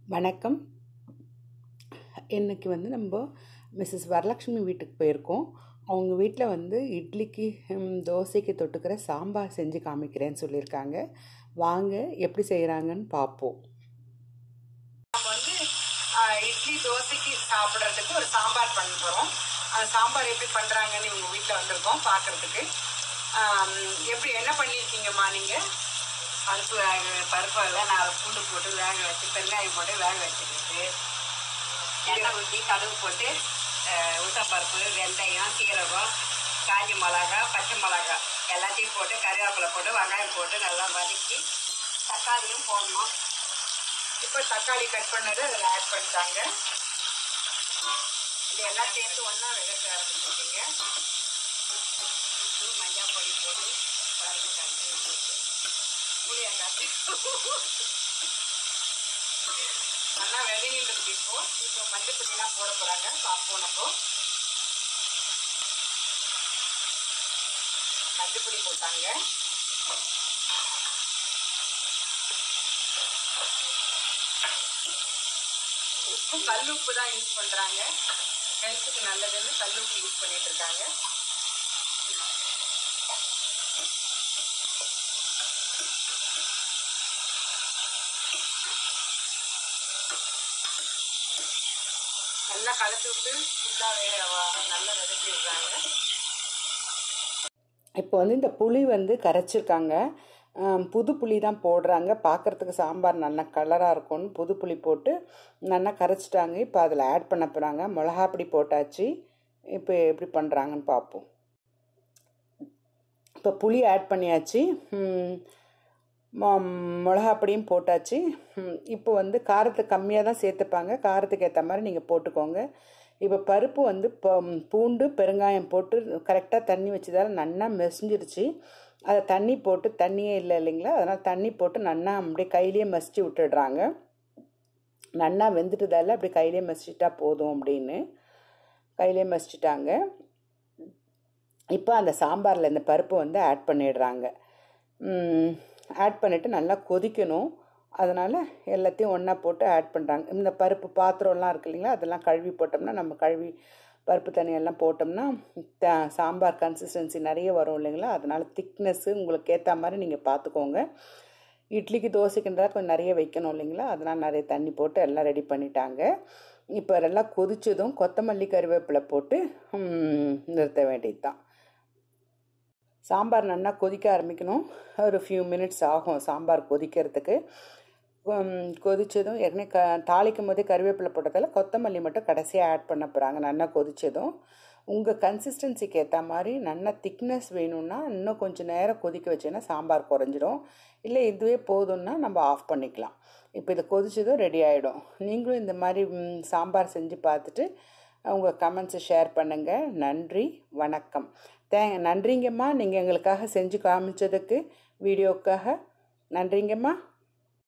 வணக்கம் இன்றைக்கி வந்து நம்ம மிஸ்ஸஸ் வரலக்ஷ்மி வீட்டுக்கு போயிருக்கோம் அவங்க வீட்டில் வந்து இட்லிக்கு ம், தோசைக்கு தொட்டுக்கிற சாம்பார் செஞ்சு காமிக்கிறேன்னு சொல்லியிருக்காங்க வாங்க எப்படி செய்கிறாங்கன்னு பார்ப்போம் நம்ம வந்து ஆஹ், இட்லி தோசைக்கு சாப்பிட்றதுக்கு ஒரு சாம்பார் பண்ண போகிறோம் அந்த சாம்பார் எப்படி பண்ணுறாங்கன்னு இவங்க வீட்டில் வந்திருக்கோம் பார்க்குறதுக்கு எப்படி என்ன பண்ணியிருக்கீங்கம்மா நீங்கள் பருப்பு வேக பருப்பு எல்லாம் நாலு பூண்டு போட்டு வேக வச்சு பெருங்காயம் போட்டு வேக வச்சுக்கிட்டு எண்ணெய் ஊற்றி கடுகு போட்டு அஹ், உளுத்தம்பருப்பு வெந்தயம் சீரகம் காஞ்சி மிளகா பச்சை மிளகா எல்லாத்தையும் போட்டு கறிவேப்பிலை போட்டு வெங்காயம் போட்டு நல்லா வதக்கி தக்காளியும் போடணும் இப்போ தக்காளி கட் பண்ணது அதில் ஆட் பண்ணிட்டாங்க இது எல்லாம் சேர்த்து ஒன்றா விதக்க ஆரம்பிச்சிருக்கீங்க உப்பு மஞ்சள் பொடி போட்டு பருப்பு கஞ்சி போட்டு புளியங்காய் நல்லா விதையிட்டு இருக்கு இப்போ இப்போ மஞ்சள் பொடியெல்லாம் போட போகிறாங்க போனப்போ மஞ்சள் பொடி போட்டாங்க உப்பு கல் உப்பு தான் யூஸ் பண்ணுறாங்க ஹெல்த்துக்கு நல்லதுன்னு கல் உப்பு யூஸ் பண்ணிட்டு இருக்காங்க நல்லா கலந்து விட்டு ஃபுல்லாக நல்லா விதக்கி விடுறாங்க இப்போ வந்து இந்த புளி வந்து கரைச்சிருக்காங்க ஆம், புது புளி தான் போடுறாங்க பார்க்குறதுக்கு சாம்பார் நல்லா கலராக இருக்கும்னு புது புளி போட்டு நல்லா கரைச்சிட்டாங்க இப்போ அதில் ஆட் பண்ண போகிறாங்க மிளகா பொடி போட்டாச்சு இப்போ எப்படி பண்ணுறாங்கன்னு பார்ப்போம் இப்போ புளி ஆட் பண்ணியாச்சு ம், மொ- மிளகா பொடியும் போட்டாச்சு ம், இப்போ வந்து காரத்துக்கு கம்மியாக தான் சேர்த்துப்பாங்க காரத்துக்கு ஏற்ற மாதிரி நீங்கள் போட்டுக்கோங்க இப்போ பருப்பு வந்து ப- பூண்டு பெருங்காயம் போட்டு கரெக்டாக தண்ணி வச்சதால நல்லா மெசிஞ்சிருச்சு அதை தண்ணி போட்டு தண்ணியே இல்லை இல்லைங்களா அதனால் தண்ணி போட்டு நல்லா அப்படியே கையிலேயே மசிச்சு விட்டுடுறாங்க நல்லா வெந்துட்டதால அப்படி கையிலேயே மசிச்சிட்டா போதும் அப்படின்னு கையிலேயே மசிச்சிட்டாங்க இப்போ அந்த சாம்பாரில் இந்த பருப்பு வந்து ஆட் பண்ணிடுறாங்க ஆட் பண்ணிவிட்டு நல்லா கொதிக்கணும் அதனால் எல்லாத்தையும் ஒன்றா போட்டு ஆட் பண்ணுறாங்க இந்த பருப்பு பாத்திரம்லாம் இருக்கு இல்லைங்களா அதெல்லாம் கழுவி போட்டோம்னா நம்ம கழுவி பருப்பு தண்ணியெல்லாம் போட்டோம்னா த சாம்பார் கன்சிஸ்டன்சி நிறைய வரும் இல்லைங்களா அதனால் திக்னஸ்ஸு உங்களுக்கு ஏற்ற மாதிரி நீங்கள் பார்த்துக்கோங்க இட்லிக்கு தோசைக்குன்றதா கொஞ்சம் நிறைய வைக்கணும் இல்லைங்களா அதனால் நிறைய தண்ணி போட்டு எல்லாம் ரெடி பண்ணிட்டாங்க இப்போ எல்லாம் கொதிச்சதும் கொத்தமல்லி கருவேப்பிலை போட்டு ம், நிறுத்த வேண்டியது தான் சாம்பார் நல்லா கொதிக்க ஆரம்பிக்கணும் ஒரு ஃபியூ மினிட்ஸ் ஆகும் சாம்பார் கொதிக்கிறதுக்கு உம், கொதிச்சதும் ஏற்கனவே க தாளிக்கும் போதே கருவேப்பிலை போட்டதால் கொத்தமல்லி மட்டும் கடைசியாக ஆட் பண்ண போகிறாங்க நல்லா கொதிச்சதும் உங்கள் கன்சிஸ்டன்சிக்கு ஏற்ற மாதிரி நல்லா திக்னஸ் வேணும்னா இன்னும் கொஞ்சம் நேரம் கொதிக்க வச்சேன்னா சாம்பார் குறைஞ்சிரும் இல்லை இதுவே போதும்னா நம்ம ஆஃப் பண்ணிக்கலாம் இப்போ இது கொதிச்சதும் ரெடி ஆகிடும் நீங்களும் இந்த மாதிரி ம், சாம்பார் செஞ்சு பார்த்துட்டு உங்கள் கமெண்ட்ஸை ஷேர் பண்ணுங்கள் நன்றி வணக்கம் தே நன்றிங்கம்மா நீங்கள் எங்களுக்காக செஞ்சு காமிச்சதுக்கு வீடியோக்காக நன்றிங்கம்மா